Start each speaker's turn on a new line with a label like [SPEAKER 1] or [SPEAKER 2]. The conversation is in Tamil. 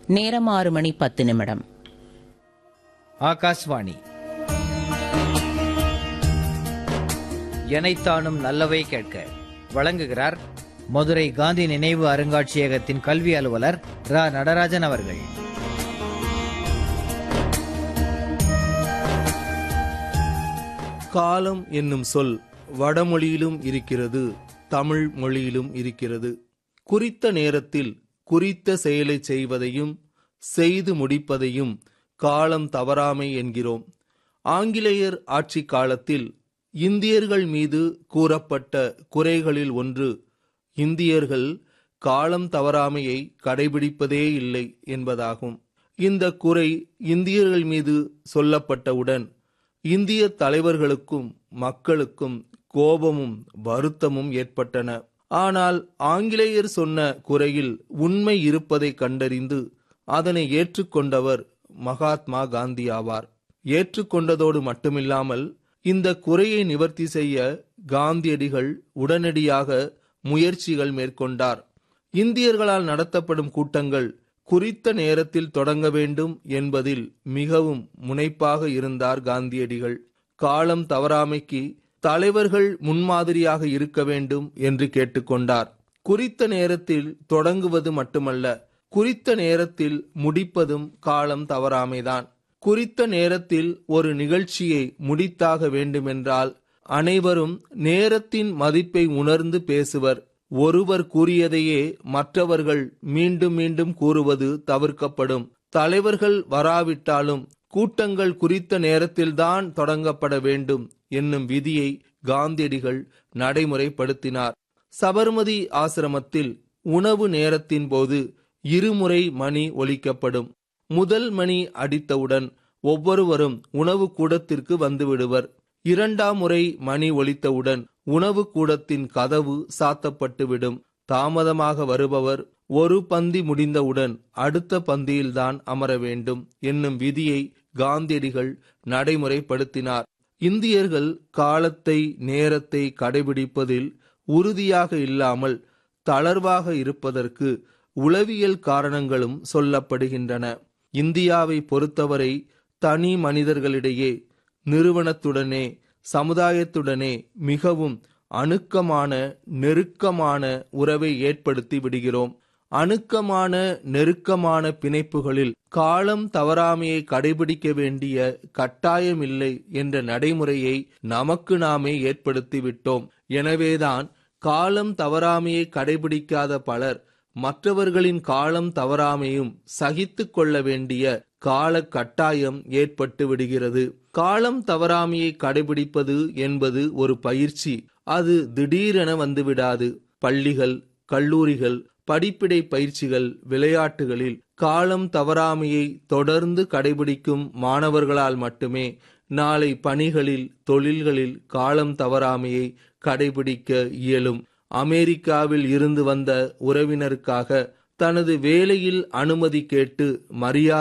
[SPEAKER 1] நேரம் ஆறு மணி பத்து நிமிடம்
[SPEAKER 2] ஆகாஷ்வாணி எனைத்தானும் நல்லவை கேட்க வழங்குகிறார் மதுரை காந்தி நினைவு அருங்காட்சியகத்தின் கல்வி அலுவலர் ரா நடராஜன் அவர்கள்
[SPEAKER 3] காலம் என்னும் சொல் வடமொழியிலும் இருக்கிறது தமிழ் மொழியிலும் இருக்கிறது குறித்த நேரத்தில் குறித்த செயலை செய்வதையும் செய்து முடிப்பதையும் காலம் தவறாமை என்கிறோம் ஆங்கிலேயர் ஆட்சி காலத்தில் இந்தியர்கள் மீது கூறப்பட்ட குறைகளில் ஒன்று இந்தியர்கள் காலம் தவறாமையை கடைபிடிப்பதே இல்லை என்பதாகும் இந்த குறை இந்தியர்கள் மீது சொல்லப்பட்டவுடன் இந்திய தலைவர்களுக்கும் மக்களுக்கும் கோபமும் வருத்தமும் ஏற்பட்டன ஆனால் ஆங்கிலேயர் சொன்ன குறையில் உண்மை இருப்பதை கண்டறிந்து அதனை ஏற்றுக்கொண்டவர் மகாத்மா காந்தி ஆவார் ஏற்றுக்கொண்டதோடு மட்டுமில்லாமல் இந்த குறையை நிவர்த்தி செய்ய காந்தியடிகள் உடனடியாக முயற்சிகள் மேற்கொண்டார் இந்தியர்களால் நடத்தப்படும் கூட்டங்கள் குறித்த நேரத்தில் தொடங்க வேண்டும் என்பதில் மிகவும் முனைப்பாக இருந்தார் காந்தியடிகள் காலம் தவறாமைக்கு தலைவர்கள் முன்மாதிரியாக இருக்க வேண்டும் என்று கேட்டுக்கொண்டார் குறித்த நேரத்தில் தொடங்குவது மட்டுமல்ல குறித்த நேரத்தில் முடிப்பதும் காலம் தவறாமைதான் குறித்த நேரத்தில் ஒரு நிகழ்ச்சியை முடித்தாக வேண்டுமென்றால் அனைவரும் நேரத்தின் மதிப்பை உணர்ந்து பேசுவர் ஒருவர் கூறியதையே மற்றவர்கள் மீண்டும் மீண்டும் கூறுவது தவிர்க்கப்படும் தலைவர்கள் வராவிட்டாலும் கூட்டங்கள் குறித்த நேரத்தில்தான் தொடங்கப்பட வேண்டும் என்னும் விதியை காந்தியடிகள் நடைமுறைப்படுத்தினார் சபர்மதி ஆசிரமத்தில் உணவு நேரத்தின் போது இருமுறை மணி ஒலிக்கப்படும் முதல் மணி அடித்தவுடன் ஒவ்வொருவரும் உணவு கூடத்திற்கு வந்துவிடுவர் இரண்டாம் முறை மணி ஒலித்தவுடன் உணவு கூடத்தின் கதவு சாத்தப்பட்டுவிடும் தாமதமாக வருபவர் ஒரு பந்தி முடிந்தவுடன் அடுத்த பந்தியில்தான் அமர வேண்டும் என்னும் விதியை காந்தியடிகள் நடைமுறைப்படுத்தினார் இந்தியர்கள் காலத்தை நேரத்தை கடைபிடிப்பதில் உறுதியாக இல்லாமல் தளர்வாக இருப்பதற்கு உளவியல் காரணங்களும் சொல்லப்படுகின்றன இந்தியாவை பொறுத்தவரை தனி மனிதர்களிடையே நிறுவனத்துடனே சமுதாயத்துடனே மிகவும் அணுக்கமான நெருக்கமான உறவை ஏற்படுத்தி விடுகிறோம் அணுக்கமான நெருக்கமான பிணைப்புகளில் காலம் தவறாமையை கடைபிடிக்க வேண்டிய கட்டாயமில்லை என்ற நடைமுறையை நமக்கு நாமே ஏற்படுத்தி விட்டோம் எனவேதான் காலம் தவறாமையை கடைபிடிக்காத பலர் மற்றவர்களின் காலம் தவறாமையும் சகித்து கொள்ள வேண்டிய கால கட்டாயம் ஏற்பட்டு விடுகிறது காலம் தவறாமையை கடைபிடிப்பது என்பது ஒரு பயிற்சி அது திடீரென வந்துவிடாது பள்ளிகள் கல்லூரிகள் படிப்பிடை பயிற்சிகள் விளையாட்டுகளில் காலம் தவறாமையை தொடர்ந்து கடைபிடிக்கும் மாணவர்களால் மட்டுமே நாளை பணிகளில் தொழில்களில் காலம் தவறாமையை கடைபிடிக்க இயலும் அமெரிக்காவில் இருந்து வந்த உறவினருக்காக தனது வேலையில் அனுமதி கேட்டு மரியாதை